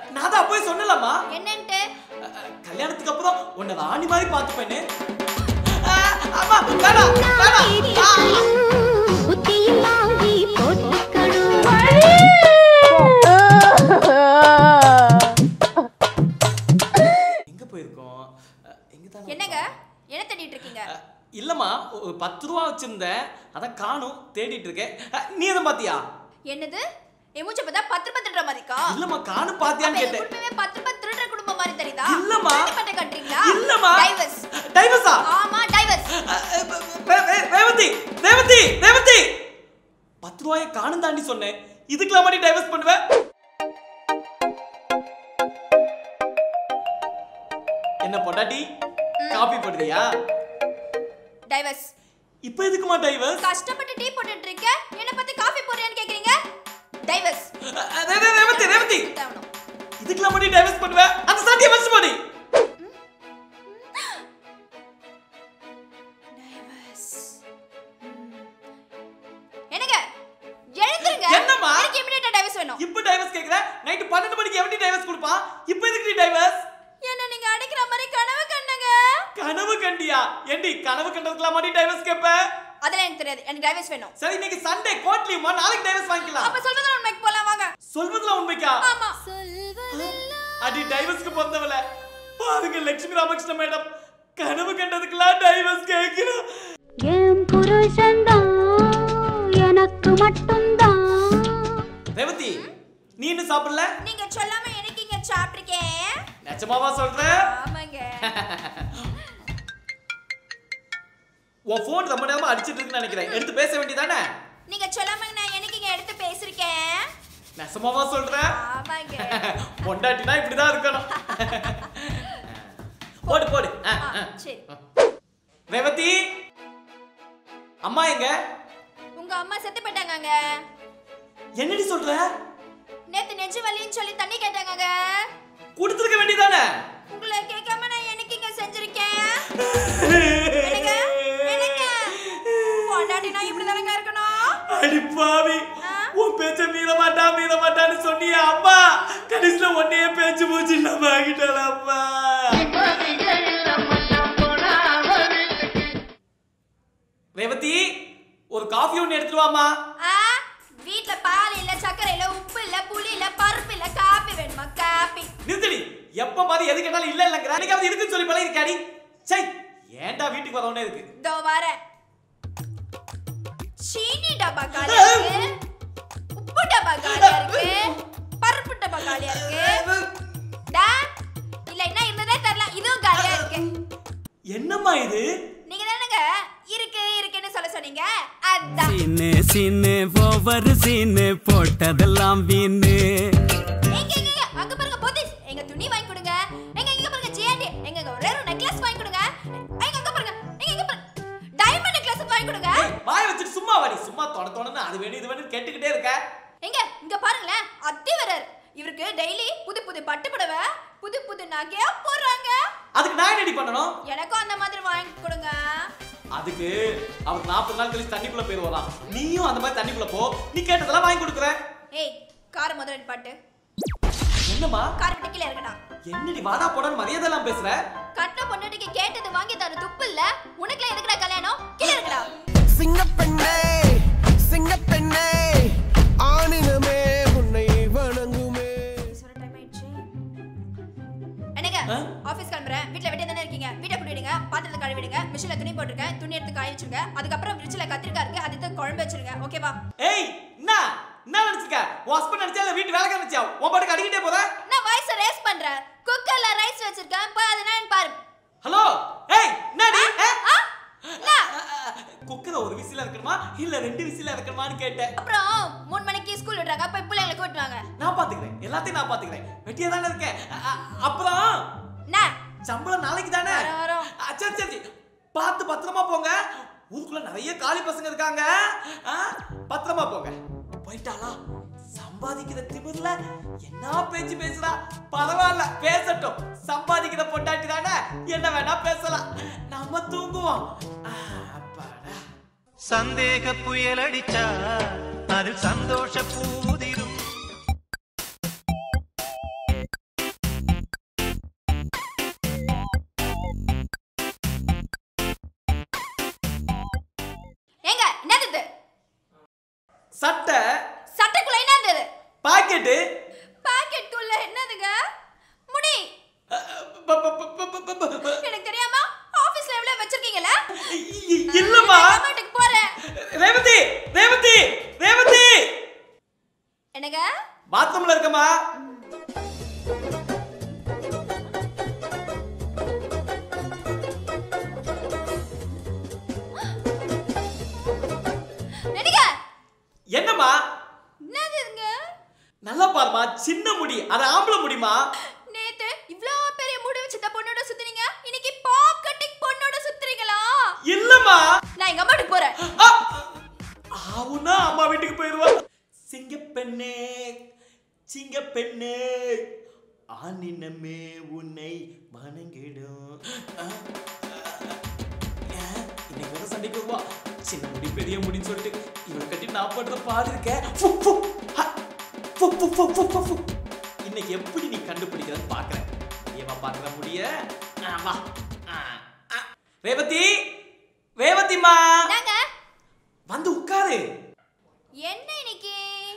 நான் தான் போய் சொன்னலம்மா என்னன்ட்டு கல்யாணத்துக்கு அப்புறம் உன்னை ராணி மாதிரி பார்த்துப்பேன்னு அஹ், அம்மா வேணாம் வேணாம் ஆ. புத்தியில்லாங்கி போட்டுக்கணும் எங்க போயிருக்கோம் அஹ், எங்க தான் என்னங்க என்ன தேடிட்டு இருக்கீங்க அஹ், இல்லம்மா ஒரு பத்து ரூபா வச்சிருந்தேன் அதான் காணும் தேடிட்டு இருக்கேன் அஹ், நீ எதுவும் பாத்தியா என்னது என் மூச்சை பார்த்தா பத்து ரூபாய் திருடுற மாதிரி இருக்கா இல்லம்மா காணும் அப்ப பாத்தியான்னு என் கேட்டேன் குடும்பமே பத்து ரூபாய் திருடுற குடும்பம் மாதிரி தெரியுதா இல்லம்மா. பட்ட கட்டுறீங்களா இல்லம்மா டைவர்ஸ் டைவர்ஸா ஆமா டைவர்ஸ் அஹ், அஹ், ரே- ரே- ரேவதி ரேவதி ரேவதி பத்து ரூபாயை காணும் தாண்டி சொன்னேன் இதுக்கெல்லாம் மாதிரி டைவர்ஸ் பண்ணுவேன் என்ன பொண்டாட்டி காப்பி போடுறியா டைவர்ஸ் இப்போ எதுக்குமா டைவர்ஸ் கஷ்டப்பட்டு டீ போட்டுட்டு இருக்க என்ன பத்தி காஃபி போடுறியான்னு கேக்குறீங்க டைவர்ஸ் ரேவதி ரேவதி இதுக்கெல்லாம் மாதிரி டைவர்ஸ் பண்ணுவேன் அந்த சாட்டியை வச்சு போடி டைவர்ஸ் என்னங்க எழுந்துருங்க என்னம்மா? எனக்கு இமிடியேட்டா டைவர்ஸ் வேணும் இப்போ டைவர்ஸ் கேக்குற நைட் பன்னெண்டு மணிக்கு எப்படி டைவர்ஸ் கொடுப்பா இப்போ எதுக்கு நீ டைவர்ஸ் என்ன நீங்க அடிக்கிற மாதிரி கனவு கண்டங்க கனவு கண்டியா ஏண்டி கனவு கண்டதுக்கெல்லாம் மாதிரி டைவர்ஸ் கேப்ப அதெல்லாம் எனக்கு தெரியாது எனக்கு டைவர்ஸ் வேணும் சரி இன்னைக்கு சண்டே கோர்ட் லீவ்மா நாளைக்கு டைவர்ஸ் வாங்கிக்கலாம் அப்ப சொல்றதுல உண்மைக்கு போலாம் வாங்க சொல்வதுல உண்மைக்கா ஆமா அடி டைவர்ஸ்க்கு பிறந்தவள பாருங்க லட்சுமி ராமகிருஷ்ண மேடம் கனவு கண்டதுக்கெல்லாம் டைவர்ஸ் கேட்கிறோம் என் புருஷன்தான் எனக்கு மட்டும்தான் ரேவதி நீ இன்னும் சாப்பிடல நீங்க சொல்லாம எனக்கு இங்க சாப்பிட்டிருக்கேன் நிஜமாவா சொல்ற ஆமாங்க உன் போன் ரொம்ப நேரமா அடிச்சிட்டு இருக்குன்னு நினைக்கிறேன் எடுத்து பேச வேண்டியதானே நீங்க சொல்லாம நான் எனக்கு இங்க எடுத்து பேசிருக்கேன் நெசமாவா சொல்ற ஆமாங்க பொண்டாட்டினா இப்படிதான் இருக்கணும் போடு போடு ஆ, ஆ, ஆ. சரி ரேவதி அம்மா எங்க உங்க அம்மா செத்து போயிட்டாங்கங்க என்னடி சொல்ற நேத்து நெஞ்சு வலின்னு சொல்லி தண்ணி கேட்டாங்கங்க கொடுத்துருக்க வேண்டியதானே உங்களை கேட்காம நான் எனக்கு இங்க செஞ்சிருக்கேன் என்னங்க என்னங்க பொண்டாட்டினா இப்படி தானங்க இருக்கணும் அடி பாவி ஆ? உன் பேச்ச மீற மாட்டா மீற மாட்டான்னு சொன்னியே அம்மா கடைசியில உன்னையே பேச்சு மூச்சு இல்லாம ஆகிட்டாள அம்மா ரேவதி ஒரு காஃபி ஒன்று எடுத்துட்டு வாமா ஆ வீட்ல பால் இல்ல சக்கரை இல்ல உப்பு இல்ல புளி இல்ல பருப்பு இல்ல காப்பி வேணுமா காப்பி நிறுத்தடி எப்ப மாதிரி எது கேட்டாலும் இல்ல இல்லங்கிற அன்னைக்காவது இருக்குன்னு சொல்லி பழகிருக்காடி சை ஏன்டா வீட்டுக்கு வரவுனே இருக்கு இதோ வரேன் சீனி டப்பா காலியா இருக்கு உப்பு டப்பா காலியா இருக்கு பருப்பு டப்பா காலியா இருக்கு டா இல்ல என்ன இருந்ததே தெரியல இதுவும் காலியா இருக்கு என்னம்மா இது நீங்க தானங்க இருக்கு இருக்குன்னு சொல்ல சொன்னீங்க அதான் சீனு சீனு ஒவ்வொரு சீனு போட்டதெல்லாம் வீணு எங்க எங்க எங்க? அங்க பாருங்க போத்தீஸ் எங்க துணி வாங்கி கொடுங்க எங்க எங்க பாருங்க ஜிஆர்டி எங்க எங்க ஒரே ஒரு நெக்லஸ் வாங்கி கொடுங்க எங்க அங்க பாருங்க எங்க எங்க பாருங்க டைமண்ட் நெக்லஸ் வாங்கி கொடுங்க ஏய், வாய் வச்சுட்டு சும்மா வாடி சும்மா தொட தொடன்னு அது வேணும் இது வேணும் கேட்டுக்கிட்டே இருக்க எங்க இங்க பாருங்களேன் அத்தி வரர் இவருக்கு டெய்லி புது புது பட்டு புடவை புது புது நகையா போடுறாங்க அதுக்கு நான் என்னடி பண்ணணும் எனக்கும் அந்த மாதிரி வாங்கி கொடுங்க அதுக்கு அவர் நாற்பது நாள் கழிச்சு தண்ணிக்குள்ள போயிருவாராம் நீயும் அந்த மாதிரி தண்ணிக்குள்ள போ நீ கேட்டதெல்லாம் வாங்கி கொடுக்குறேன் ஏய் கார் முதல்ல பாட்டு என்னம்மா கார் விட்டு கீழே இருக்கடா என்னடி வாடா போடான்னு மரியாதை எல்லாம் பேசுற கட்டின பொண்ணுட்டிக்கு கேட்டது வாங்கி தர துப்பு இல்ல உனக்குலாம் எதுக்குடா கல்யாணம் கீழே இருக்கடா சிங்கப்பெண்ணே சிங்கப்பெண்ணே ஆணினமே உன்னை வணங்குமே சொல்ற டைம் ஆயிடுச்சு என்னங்க ஆ? ஆபீஸ் கிளம்புறேன் வீட்ல வெட்டியா தானே இருக்கீங்க வீட்டை கூட்டிடுங்க பாத்திரத்தை கழுவிடுங்க மிஷின்ல துணி போட்டுருக்கேன் துணி எடுத்து காய வச்சிருங்க அதுக்கப்புறம் ஃப்ரிட்ஜ்ல கத்திரிக்காய் இருக்கு அதை எடுத்து குழம்பு வச்சிருங்க ஓகேவா ஏய் என்ன என்ன நினைச்சுக்க உன் ஹஸ்பண்ட் நினைச்சா இல்ல வீட்டு வேலைக்கார நினைச்சா உன் பாட்டுக்கு அடிக்கிட்டே போற நான் வாய்ஸ் ரேஸ் பண்றேன் குக்கர்ல ரைஸ் வச்சிருக்கேன் போய் அது என்னன்னு பாரு ஹலோ ஏய் என்னடி ஆ? என்ன? குக்கரை ஒரு விசில இருக்கணுமா இல்ல ரெண்டு விசில இருக்கணுமான்னு கேட்டேன் அப்புறம் மூணு மணிக்கு ஸ்கூல் விடுறாங்க போய் பிள்ளைங்களை கூட்டுவாங்க நான் பாத்துக்கிறேன் எல்லாத்தையும் நான் பாத்துக்கிறேன் வெட்டியா தானே இருக்கேன் அ- அ- அப்புறம் என்ன சம்பளம் நாளைக்கு தானே வரோம், வரோம். அ, சரி சரி பார்த்து பத்திரமா போங்க ஊருக்குள்ள நிறைய காலி பசங்க இருக்காங்க ஆ, பத்திரமா போங்க போயிட்டாளா சம்பாதிக்கிற திமிர்ல என்ன பேச்சு பேசுறா பரவாயில்ல பேசட்டும் சம்பாதிக்கிற பொண்டாட்டி தானே என்ன வேணா பேசலாம் நம்ம தூங்குவோம் ஆ, அப்பாடா சந்தேக புயல் அடிச்சா அதில் சந்தோஷ பூ சிங்க பெண்ணே ஆனினமே உன்னை வணங்கிடும் ஆ, ஏன், இன்னைக்கு வர சண்டைக்கு வா சின்ன முடி பெரிய முடின்னு சொல்லிட்டு இவளை கட்டி நான் பண்றத பாரு இருக்க ஃபு, ஃபு, ஹ, ஃபு, ஃபு, ஃபு, ஃபு, ஃபு, ஃபு. இன்னைக்கு எப்படி நீ கண்டுபிடிக்கிறன்னு பாக்குறேன் ஏமா பாக்குற முடிய ஆ, வா ஆ, ஆ. ரேவதி ரேவதிமா என்னங்க வந்து உட்காரு என்ன இன்னைக்கு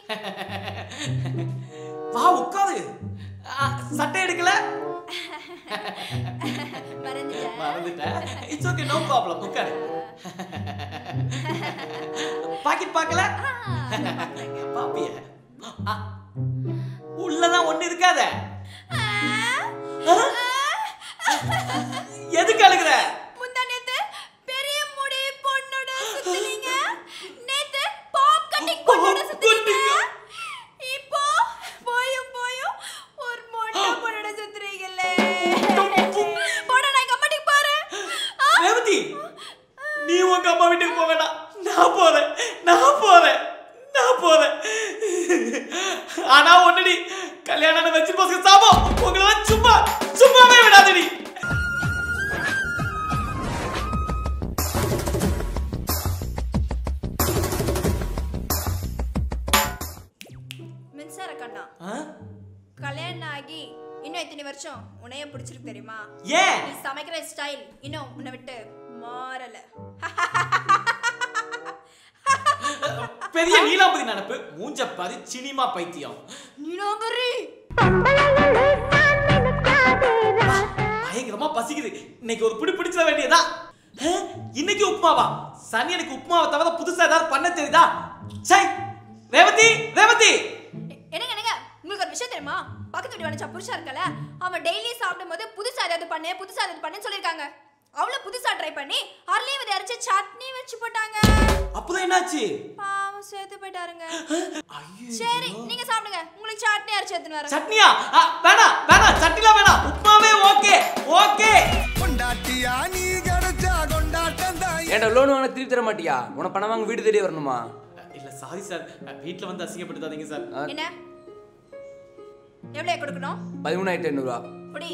வா உட்காரு ஆ, சட்டை எடுக்கல மறந்துட்டேன் மறந்துட்டேன் இட்ஸ் ஓகே நோ ப்ராப்ளம் உட்காரு பாக்கெட் பார்க்கல பாப்பிய ஆ, உள்ளதான் ஒண்ணு இருக்காத எதுக்கு அழுகுற முந்தா நேத்து பெரிய முடி பொண்ணோட சுத்துனீங்க நேத்து பாப் கட்டிங் பொண்ணோட சுத்துனீங்க இப்போ போயும் போயும் ஒரு மொட்டை பொண்ணோட சுத்துறீங்களே போடா நான் எங்க அம்மாட்டிக்கு பாரு ஆ? ரேவதி நீ உங்க அம்மா வீட்டுக்கு போக வேண்டாம் நான் போறேன் நான் போறேன் நான் போறேன் ஆனா ஒண்ணுடி கல்யாணம் வச்சு பசங்க சாபம் உங்களை சும்மா சும்மாவே விடாதடி மின்சார கண்ணா ஆ? கல்யாணம் ஆகி இன்னும் எத்தனை வருஷம் உன்னைய பிடிச்சிருக்கு தெரியுமா ஏன் நீ சமைக்கிற ஸ்டைல் இன்னும் உன்னை விட்டு மாறல பெரிய நீலாம்பதி நினப்பு மூஞ்ச பாரு சினிமா பைத்தியம் நீலாம்பரி பயங்கரமா பசிக்குது இன்னைக்கு ஒரு பிடி பிடிச்சிட வேண்டியதா ஆ? இன்னைக்கு உப்புமாவா சனி எனக்கு உப்புமாவை தவிர புதுசா ஏதாவது பண்ண தெரியுதா சை ரேவதி ரேவதி என்னங்க என்னங்க உங்களுக்கு ஒரு விஷயம் தெரியுமா பக்கத்து வீட்டு வனச்சா புருஷா இருக்கல அவன் டெய்லி சாப்பிடும் போது புதுசா ஏதாவது பண்ணு புதுசா ஏதாவது பண்ணுன்னு சொல்லிருக்காங்க அவள புதுசா ட்ரை பண்ணி அரளியை விதை அரைச்சு சட்னி வச்சு போட்டாங்க அப்பதான் என்னாச்சு பாவம் சேர்த்து போயிட்டாருங்க ஐயோ சரி நீங்க சாப்பிடுங்க உங்களுக்கு சட்னி அரைச்சு எடுத்துன்னு வரேன் சட்னியா ஆ, வேணாம் வேணாம் சட்னிலாம் வேணாம் உப்புமாவே ஓகே ஓகே கொண்டாட்டியா நீ கிடைச்சா கொண்டாட்டம் தான் ஏன்டா லோன் வாங்க திருப்பி தர மாட்டியா உனக்கு பணம் வாங்க வீடு தேடி வரணுமா இல்ல சாரி சார் வீட்ல வந்து அசிங்கப்படுத்தாதீங்க சார் என்ன எவ்வளவு கொடுக்கணும் பதிமூணாயிரத்தி ஐநூறுரூவா குடி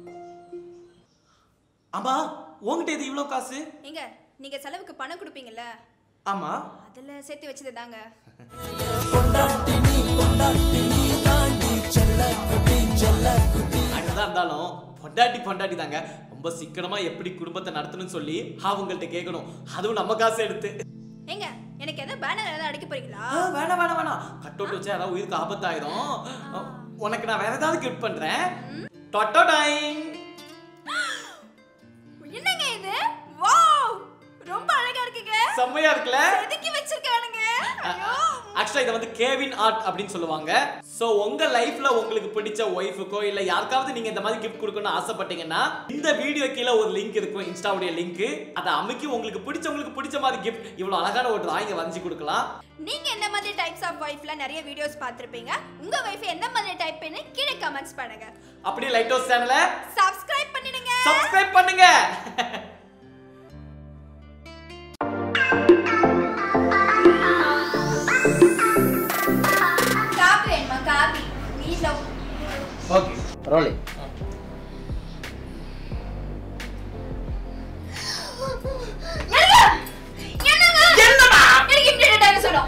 ஆமா உன்கிட்ட இது இவ்வளவு காசு எங்க நீங்க செலவுக்கு பணம் கொடுப்பீங்கல்ல ஆமா அதுல சேர்த்து வச்சது தாங்க அங்கதான் இருந்தாலும் பொண்டாட்டி பொண்டாட்டி தாங்க ரொம்ப சிக்கனமா எப்படி குடும்பத்தை நடத்தணும்னு சொல்லி அவங்கள்ட்ட கேட்கணும் அதுவும் நம்ம காசு எடுத்து எங்க எனக்கு எதாவது பேனர் ஏதாவது அடிக்க போறீங்களா ஆ, வேணாம் வேணாம் வேணாம் கட் அவுட் வச்சா ஏதாவது உயிருக்கு ஆபத்தாயிரும் உனக்கு நான் வேற ஏதாவது கிஃப்ட் பண்றேன் டொட்டோ டைம் என்னங்க இது வாவ் ரொம்ப அழகா இருக்குங்க செம்மையா இருக்குல்ல செதுக்கி வச்சிருக்கானுங்க ஐயோ ஆக்சுவலா இதை வந்து கேவின் ஆர்ட் அப்படின்னு சொல்லுவாங்க சோ உங்க லைஃப்ல உங்களுக்கு பிடிச்ச ஒய்ஃபுக்கோ இல்ல யாருக்காவது நீங்க இந்த மாதிரி கிஃப்ட் கொடுக்கணும்னு ஆசைப்பட்டீங்கன்னா இந்த வீடியோ கீழே ஒரு லிங்க் இருக்கும் இன்ஸ்டாவுடைய லிங்க் அதை அமைக்கி உங்களுக்கு பிடிச்சவங்களுக்கு பிடிச்ச மாதிரி கிஃப்ட் இவ்வளவு அழகான ஒரு டிராயிங்க வரைஞ்சு கொடுக்கலாம் நீங்க எந்த மாதிரி டைப்ஸ் ஆஃப் வைஃப்ல நிறைய வீடியோஸ் பார்த்திருப்பீங்க உங்க வைஃப் எந்த மாதிரி டைப் பண்ணி கீழே கமெண்ட்ஸ் பண்ணுங்க அப்படியே லைட் ஹவுஸ் சேனலை சப்ஸ்கிரைப் பண்ணிடுங்க சப்ஸ்கிரைப் பண்ணுங்க காபி வேணுமா காபி வீட்ல ஓகே ரோலிங் என்னங்க என்னங்க எனக்கு இப்படி டைம் சொல்லும்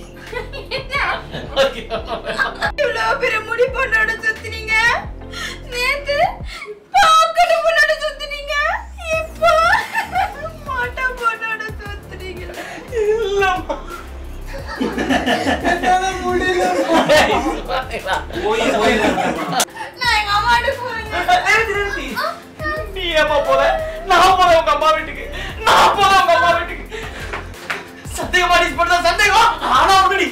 இவ்வளோ பெரிய முடி பொண்ணோட சுத்தினீங்க நேத்து பாக்கட பொண்ணோட சுத்தினீங்க இப்போ மாட்டா பொண்ணோட சுத்தினீங்க நான் எங்க அம்மாட்ட போறேங்க நீ ஏமா போற நான் போறேன் உங்க அம்மா வீட்டுக்கு நான் போறேன் உங்க அம்மா வீட்டுக்கு சந்தேகமா நீ பண்ண சந்தேகம் ஆனா ஒண்ணுடி